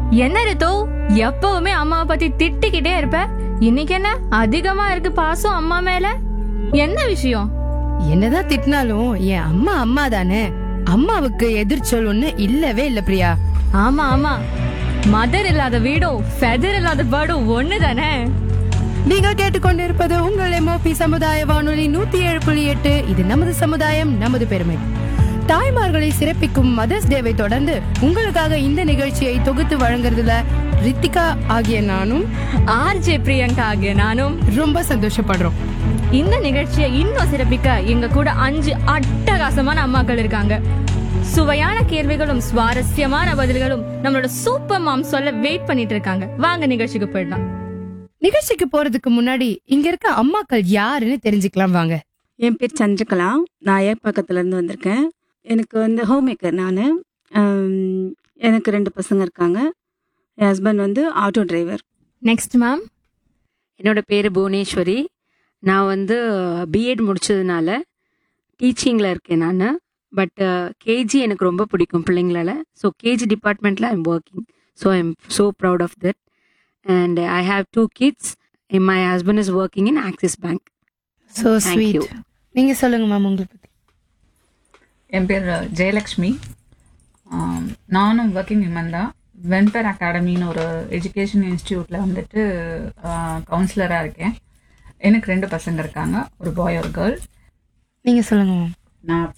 என்ன ரித்து எப்பவுமே அம்மாவை பத்தி திட்டிக்கிட்டே இருப்ப இன்னைக்கு என்ன அதிகமா இருக்கு பாசம் அம்மா மேல என்ன விஷயம் என்னதான் திட்டினாலும் என் அம்மா அம்மா தானே அம்மாவுக்கு எதிர்ச்சொல் ஒண்ணு இல்லவே இல்ல பிரியா ஆமா ஆமா மதர் இல்லாத வீடும் ஃபெதர் இல்லாத பேர்டும் ஒண்ணு தானே நீங்கள் கேட்டுக்கொண்டிருப்பது உங்கள் எம்ஓபி சமுதாய வானொலி நூத்தி ஏழு புள்ளி எட்டு இது நமது சமுதாயம் நமது பெருமை தாய்மார்களை சிறப்பிக்கும் மதர்ஸ் டேவை தொடர்ந்து உங்களுக்காக இந்த நிகழ்ச்சியை தொகுத்து வழங்குறதுல ரித்திகா ஆகிய நானும் ஆர்ஜே பிரியங்கா ஆகிய நானும் ரொம்ப சந்தோஷப்படுறோம் இந்த நிகழ்ச்சியை இன்னும் சிறப்பிக்க எங்க கூட அஞ்சு அட்டகாசமான அம்மாக்கள் இருக்காங்க சுவையான கேள்விகளும் சுவாரஸ்யமான பதில்களும் நம்மளோட சூப்பர் மாம் சொல்ல வெயிட் பண்ணிட்டு இருக்காங்க வாங்க நிகழ்ச்சிக்கு போயிடலாம் நிகழ்ச்சிக்கு போறதுக்கு முன்னாடி இங்க இருக்க அம்மாக்கள் யாருன்னு தெரிஞ்சுக்கலாம் வாங்க என் பேர் சந்திரகலா நான் ஏற்பக்கத்துல இருந்து வந்திருக்கேன் எனக்கு வந்து ஹோம் மேக்கர் நான் எனக்கு ரெண்டு பசங்க இருக்காங்க என் ஹஸ்பண்ட் வந்து ஆட்டோ டிரைவர் நெக்ஸ்ட் மேம் என்னோட பேர் புவனேஸ்வரி நான் வந்து பிஎட் முடிச்சதுனால டீச்சிங்கில் இருக்கேன் நான் பட் கேஜி எனக்கு ரொம்ப பிடிக்கும் பிள்ளைங்களால ஸோ கேஜி டிபார்ட்மெண்ட்டில் I'm working so I'm so proud of that and I have two kids my husband is working in Axis Bank so Thank sweet you. நீங்க சொல்லுங்க மேம் உங்களை பத்தி என் பேர் ஜெயலக்ஷ்மி ஆம், நானும் ஒர்க்கிங் விமன் தான் வென்பேர் அகாடமின்னு ஒரு எஜுகேஷன் இன்ஸ்டியூட்டில் வந்துட்டு கவுன்சிலராக இருக்கேன் எனக்கு ரெண்டு பசங்க இருக்காங்க ஒரு பாய் ஒரு கேர்ள் நீங்க சொல்லுங்க மேம் நான்